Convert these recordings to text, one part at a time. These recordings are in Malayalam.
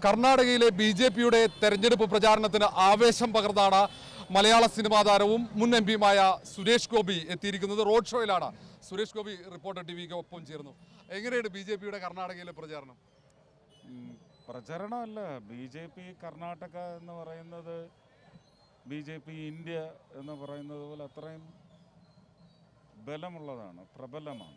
കർണാടകയിലെ ബി ജെ പിയുടെ തെരഞ്ഞെടുപ്പ് പ്രചാരണത്തിന് ആവേശം പകർന്നാണ് മലയാള സിനിമാ താരവും മുൻ എം പിയുമായ സുരേഷ് ഗോപി എത്തിയിരിക്കുന്നത് റോഡ് ഷോയിലാണ് സുരേഷ് ഗോപി റിപ്പോർട്ടർ ടി വിക്ക് ഒപ്പം ചേർന്നു എങ്ങനെയാണ് ബി ജെ പിയുടെ കർണാടകയിലെ പ്രചാരണം ഉം, പ്രചരണമല്ല ബി ജെ പി കർണാടക എന്ന് പറയുന്നത് ബി ജെ പി ഇന്ത്യ എന്ന് പറയുന്നത് പോലെ അത്രയും ബലമുള്ളതാണ് പ്രബലമാണ്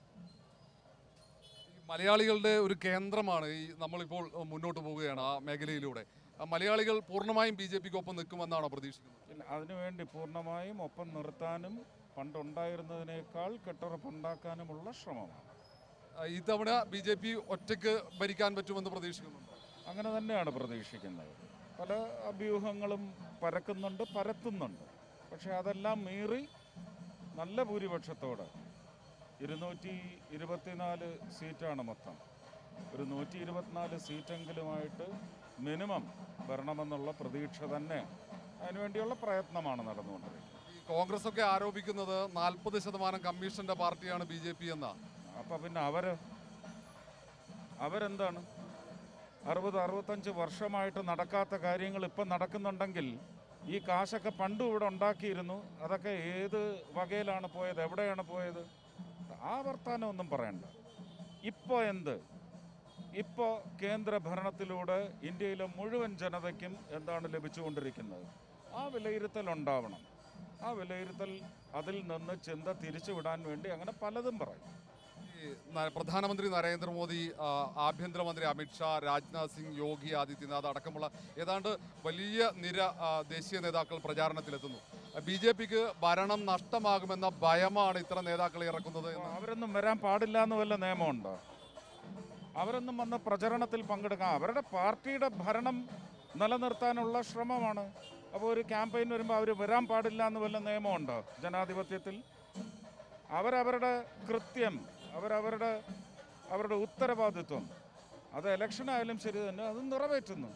ഈ മലയാളികളുടെ ഒരു കേന്ദ്രമാണ് ഈ നമ്മളിപ്പോൾ മുന്നോട്ട് പോവുകയാണ് ആ മേഖലയിലൂടെ ആ മലയാളികൾ പൂർണ്ണമായും ബി ജെ പിക്ക് ഒപ്പം നിൽക്കുമെന്നാണോ പ്രതീക്ഷിക്കുന്നത് ഇല്ല, അതിനുവേണ്ടി പൂർണ്ണമായും ഒപ്പം നിർത്താനും പണ്ടുണ്ടായിരുന്നതിനേക്കാൾ കെട്ടുറപ്പുണ്ടാക്കാനുമുള്ള ശ്രമമാണ് ആ, ഇത്തവണ ബി ജെ പി ഒറ്റയ്ക്ക് ഭരിക്കാൻ പറ്റുമെന്ന് പ്രതീക്ഷിക്കുന്നുണ്ട് അങ്ങനെ തന്നെയാണ് പ്രതീക്ഷിക്കുന്നത് പല അഭ്യൂഹങ്ങളും പരക്കുന്നുണ്ട് പരത്തുന്നുണ്ട് പക്ഷെ അതെല്ലാം മീറി നല്ല ഭൂരിപക്ഷത്തോടെ ഇരുന്നൂറ്റി ഇരുപത്തിനാല് സീറ്റാണ് മൊത്തം ഒരു നൂറ്റി ഇരുപത്തിനാല് സീറ്റെങ്കിലുമായിട്ട് മിനിമം വരണമെന്നുള്ള പ്രതീക്ഷ തന്നെ അതിനുവേണ്ടിയുള്ള പ്രയത്നമാണ് നടന്നുകൊണ്ടിരിക്കുന്നത് ഈ കോൺഗ്രസ് ഒക്കെ ആരോപിക്കുന്നത് നാൽപ്പത് ശതമാനം കമ്മീഷന്റെ പാർട്ടിയാണ് ബി ജെ പി എന്ന അപ്പം പിന്നെ അവർ അവരെന്താണ് അറുപത് അറുപത്തഞ്ച് വർഷമായിട്ട് നടക്കാത്ത കാര്യങ്ങൾ ഇപ്പം നടക്കുന്നുണ്ടെങ്കിൽ ഈ കാശൊക്കെ പണ്ടും ഇവിടെ ഉണ്ടാക്കിയിരുന്നു അതൊക്കെ ഏത് വകയിലാണ് പോയത് എവിടെയാണ് പോയത് ആ വർത്താനം ഒന്നും പറയണ്ട ഇപ്പോൾ എന്ത് ഇപ്പോൾ കേന്ദ്ര ഭരണത്തിലൂടെ ഇന്ത്യയിലെ മുഴുവൻ ജനതയ്ക്കും എന്താണ് ലഭിച്ചുകൊണ്ടിരിക്കുന്നത് ആ വിലയിരുത്തൽ ഉണ്ടാവണം ആ വിലയിരുത്തൽ അതിൽ നിന്ന് ചിന്ത തിരിച്ചുവിടാൻ വേണ്ടി അങ്ങനെ പലതും പറയും ഈ ന- പ്രധാനമന്ത്രി നരേന്ദ്രമോദി ആ, ആഭ്യന്തരമന്ത്രി അമിത്ഷാ രാജ്നാഥ് സിംഗ് യോഗി ആദിത്യനാഥ് അടക്കമുള്ള ഏതാണ്ട് വലിയ നിര ആ, ദേശീയ നേതാക്കൾ പ്രചാരണത്തിലെത്തുന്നു ബി ജെ പിക്ക് ഭരണം നഷ്ടമാകുമെന്ന ഭയമാണ് ഇത്തരം നേതാക്കളെ ഇറക്കുന്നത് എന്ന് അവരൊന്നും വരാൻ പാടില്ല എന്ന് വല്ല നിയമമുണ്ടോ അവരൊന്നും വന്ന് പ്രചരണത്തിൽ പങ്കെടുക്കാം അവരുടെ പാർട്ടിയുടെ ഭരണം നിലനിർത്താനുള്ള ശ്രമമാണ് അപ്പോൾ ഒരു ക്യാമ്പയിൻ വരുമ്പോൾ അവർ വരാൻ പാടില്ല എന്ന് വല്ല നിയമമുണ്ടോ ജനാധിപത്യത്തിൽ അവരവരുടെ കൃത്യം അവരവരുടെ അവരുടെ ഉത്തരവാദിത്വം അത് ഇലക്ഷൻ ആയാലും ശരി തന്നെ അത് നിറവേറ്റുന്നു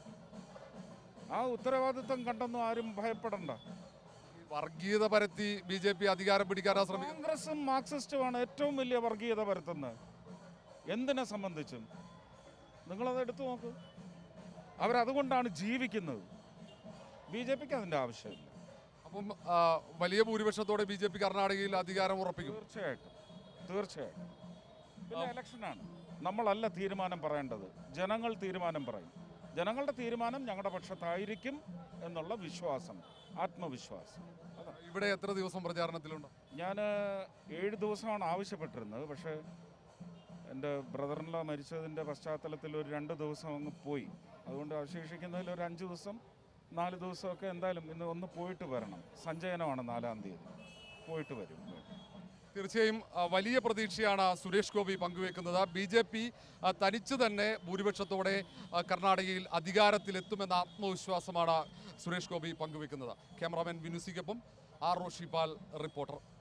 ആ ഉത്തരവാദിത്വം കണ്ടൊന്നും ആരും ഭയപ്പെടണ്ട ഈ വർഗീയത പരത്തി ബി ജെ പി അധികാരം പിടിക്കാനാ ശ്രമിക്കുന്നത് കോൺഗ്രസും മാർക്സിസ്റ്റുമാണ് ഏറ്റവും വലിയ വർഗീയത പരത്തുന്നത് എന്തിനെ സംബന്ധിച്ചും നിങ്ങളത് എടുത്തു നോക്കൂ അവരതുകൊണ്ടാണ് ജീവിക്കുന്നത് ബി ജെ പിക്ക് അതിൻ്റെ ആവശ്യമില്ല അപ്പം ആ, വലിയ ഭൂരിപക്ഷത്തോടെ ബി ജെ പി കർണാടകയിൽ അധികാരം ഉറപ്പിക്കും തീർച്ചയായിട്ടും തീർച്ചയായിട്ടും പിന്നെ ഇലക്ഷനാണ് നമ്മളല്ല തീരുമാനം പറയേണ്ടത് ജനങ്ങൾ തീരുമാനം പറയും ജനങ്ങളുടെ തീരുമാനം ഞങ്ങളുടെ പക്ഷത്തായിരിക്കും എന്നുള്ള വിശ്വാസം ആത്മവിശ്വാസം അതാ ഇവിടെ എത്ര ദിവസം പ്രചാരണത്തിലുണ്ട് ഞാൻ ഏഴ് ദിവസമാണ് ആവശ്യപ്പെട്ടിരുന്നത് പക്ഷേ എൻ്റെ ബ്രദറിനുള്ള മരിച്ചതിൻ്റെ പശ്ചാത്തലത്തിൽ ഒരു രണ്ട് ദിവസം അങ്ങ് പോയി അതുകൊണ്ട് അവശേഷിക്കുന്നതിൽ ഒരു അഞ്ച് ദിവസം നാല് ദിവസമൊക്കെ എന്തായാലും ഇന്ന് ഒന്ന് പോയിട്ട് വരണം സഞ്ചയനമാണ് നാലാം തീയതി പോയിട്ട് വരും തീർച്ചയായും ആ, വലിയ പ്രതീക്ഷയാണ് സുരേഷ് ഗോപി പങ്കുവെക്കുന്നത് ബി ജെ പി തനിച്ച് തന്നെ ഭൂരിപക്ഷത്തോടെ ആ, കർണാടകയിൽ അധികാരത്തിലെത്തുമെന്ന ആത്മവിശ്വാസമാണ് സുരേഷ് ഗോപി പങ്കുവെക്കുന്നത് ക്യാമറാമാൻ വിനുസിക്കൊപ്പം ആർ റോഷിപാൽ റിപ്പോർട്ടർ